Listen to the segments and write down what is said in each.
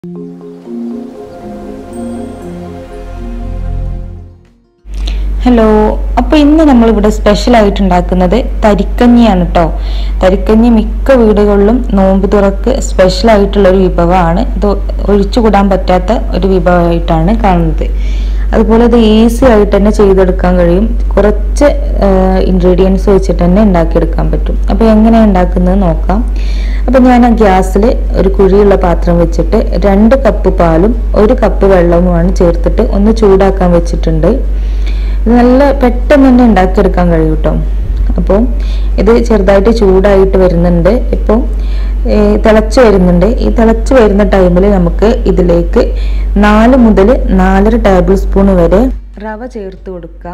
hello അപ്പോൾ ഇന്ന് നമ്മൾ ഇവിടെ സ്പെഷ്യൽ ആയിട്ട് ഉണ്ടാക്കുന്നത് തരിക്കഞ്ഞിയാണ് കേട്ടോ തരിക്കഞ്ഞി മിക്ക വീടുകളിലും നോമ്പ് തുറക്ക് സ്പെഷ്യൽ ആയിട്ടുള്ള ഒരു വിഭവമാണ് ഇത് ഒഴിച്ചുകൂടാൻ പറ്റാത്ത ഒരു വിഭവമായിട്ടാണ് കാണുന്നത് അതുപോലെ ഇത് ഈസി ആയിട്ട് തന്നെ ചെയ്തെടുക്കാൻ കഴിയും കുറച്ച് ഇൻഗ്രീഡിയൻസ് വെച്ചിട്ട് തന്നെ ഉണ്ടാക്കിയെടുക്കാൻ പറ്റും അപ്പോൾ എങ്ങനെയാണ് ഉണ്ടാക്കുന്നത് നോക്കാം അപ്പോൾ ഞാൻ ആ ഗ്യാസിൽ ഒരു കുഴിയുള്ള പാത്രം വെച്ചിട്ട് രണ്ട് കപ്പ് പാലും ഒരു കപ്പ് വെള്ളവുമാണ് ചേർത്തിട്ട് ഒന്ന് ചൂടാക്കാൻ വെച്ചിട്ടുണ്ട് ഇത് നല്ല പെട്ടെന്ന് തന്നെ ഉണ്ടാക്കിയെടുക്കാൻ കഴിയും കേട്ടോ അപ്പോൾ ഇത് ചെറുതായിട്ട് ചൂടായിട്ട് വരുന്നുണ്ട് ഇപ്പോൾ തിളച്ച് വരുന്നുണ്ട് ഈ തിളച്ച് വരുന്ന ടൈമിൽ നമുക്ക് ഇതിലേക്ക് നാല് മുതൽ നാലര ടേബിൾ സ്പൂൺ വരെ റവ ചേർത്ത് കൊടുക്കാം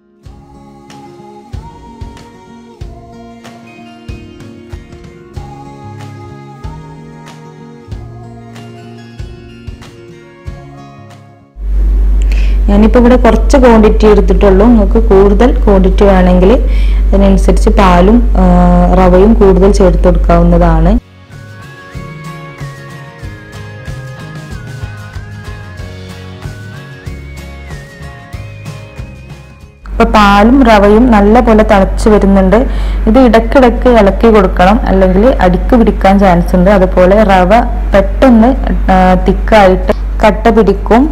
ഞാനിപ്പോൾ ഇവിടെ കുറച്ച് ക്വാണ്ടിറ്റി എടുത്തിട്ടുള്ളൂ നിങ്ങൾക്ക് കൂടുതൽ ക്വാണ്ടിറ്റി വേണമെങ്കിൽ അതിനനുസരിച്ച് പാലും ആ, റവയും കൂടുതൽ ചേർത്ത് കൊടുക്കാവുന്നതാണ് ഇപ്പൊ പാലും റവയും നല്ല പോലെ തിളച്ച് വരുന്നുണ്ട് ഇത് ഇടക്കിടക്ക് ഇളക്കി കൊടുക്കണം അല്ലെങ്കിൽ അടിക്ക് പിടിക്കാൻ ചാൻസ് ഉണ്ട് അതുപോലെ റവ പെട്ടെന്ന് തിക്കായിട്ട് കട്ട പിടിക്കും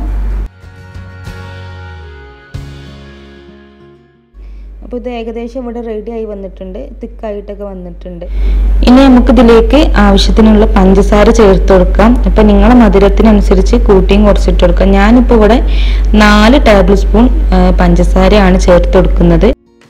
അപ്പോൾ ഇത് ഏകദേശം ഇവിടെ റെഡി ആയി വന്നിട്ടുണ്ട് തിക്കായിട്ടൊക്കെ വന്നിട്ടുണ്ട് ഇനി നമുക്ക് ഇതിലേക്ക് ആവശ്യത്തിനുള്ള പഞ്ചസാര ചേർത്ത് കൊടുക്കാം ഇപ്പം നിങ്ങളെ മധുരത്തിനനുസരിച്ച് കൂട്ടിയും കുറച്ചിട്ട് കൊടുക്കാം ഞാനിപ്പോൾ ഇവിടെ നാല് ടേബിൾ സ്പൂൺ ആ, പഞ്ചസാരയാണ് ചേർത്ത് കൊടുക്കുന്നത്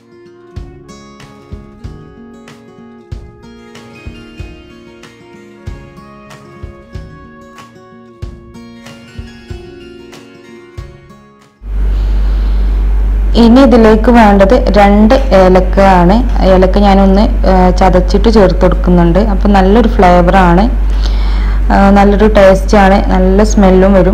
ഇനി ഇതിലേക്ക് വേണ്ടത് രണ്ട് ഏലക്ക ആണ് ഏലക്ക ഞാനൊന്ന് ആ, ചതച്ചിട്ട് ചേർത്ത് കൊടുക്കുന്നുണ്ട് അപ്പം നല്ലൊരു ഫ്ലേവറാണ് നല്ലൊരു ടേസ്റ്റാണ് നല്ല സ്മെല്ലും വരും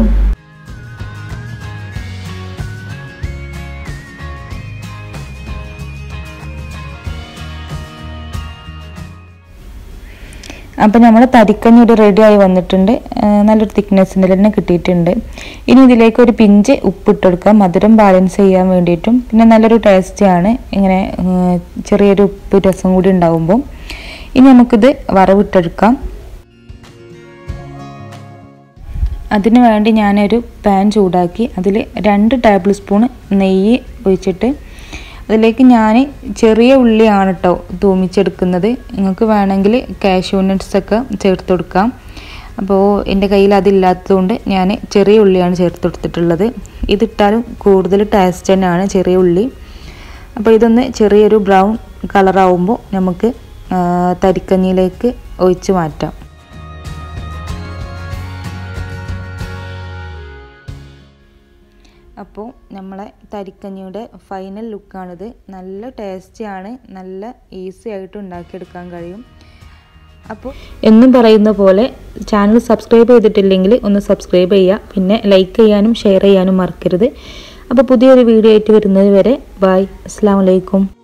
അപ്പം നമ്മൾ തരിക്കഞ്ഞി ഒരു റെഡി ആയി വന്നിട്ടുണ്ട് ആ, നല്ലൊരു തിക്നെസ്സിൻ്റെ തന്നെ കിട്ടിയിട്ടുണ്ട് ഇനി ഇതിലേക്ക് ഒരു പിഞ്ച് ഉപ്പിട്ട് കൊടുക്കാം മധുരം ബാലൻസ് ചെയ്യാൻ വേണ്ടിയിട്ടും പിന്നെ നല്ലൊരു ടേസ്റ്റിയാണ് ഇങ്ങനെ ആ, ചെറിയൊരു ഉപ്പ് രസം കൂടി ഉണ്ടാവുമ്പോൾ ഇനി നമുക്കിത് വറവിട്ടെടുക്കാം അതിനു വേണ്ടി ഞാനൊരു പാൻ ചൂടാക്കി അതിൽ രണ്ട് ടേബിൾ സ്പൂൺ നെയ്യ് ഒഴിച്ചിട്ട് അതിലേക്ക് ഞാൻ ചെറിയ ഉള്ളിയാണ് കേട്ടോ തൂമിച്ചെടുക്കുന്നത് നിങ്ങൾക്ക് വേണമെങ്കിൽ കാഷ്യൂ നട്ട്സ് ഒക്കെ ചേർത്ത് കൊടുക്കാം അപ്പോൾ എൻ്റെ കയ്യിൽ അതില്ലാത്തതുകൊണ്ട് ഞാൻ ചെറിയ ഉള്ളിയാണ് ചേർത്ത് കൊടുത്തിട്ടുള്ളത് ഇതിട്ടാലും കൂടുതൽ ടേസ്റ്റ് തന്നെയാണ് ചെറിയ ഉള്ളി അപ്പോൾ ഇതൊന്ന് ചെറിയൊരു ബ്രൗൺ കളറാവുമ്പോൾ നമുക്ക് ആ, തരിക്കഞ്ഞിയിലേക്ക് ഒഴിച്ച് മാറ്റാം അപ്പോൾ നമ്മളെ തരിക്കഞ്ഞിയുടെ ഫൈനൽ ലുക്കാണിത് നല്ല ടേസ്റ്റിയാണ് നല്ല ഈസി ആയിട്ട് ഉണ്ടാക്കിയെടുക്കാൻ കഴിയും അപ്പോൾ എന്നും പറയുന്ന പോലെ ചാനൽ സബ്സ്ക്രൈബ് ചെയ്തിട്ടില്ലെങ്കിൽ ഒന്ന് സബ്സ്ക്രൈബ് ചെയ്യുക പിന്നെ ലൈക്ക് ചെയ്യാനും ഷെയർ ചെയ്യാനും മറക്കരുത് അപ്പോൾ പുതിയൊരു വീഡിയോ ആയിട്ട് വരുന്നത് വരെ ബായ് അസ്സാം വലൈക്കും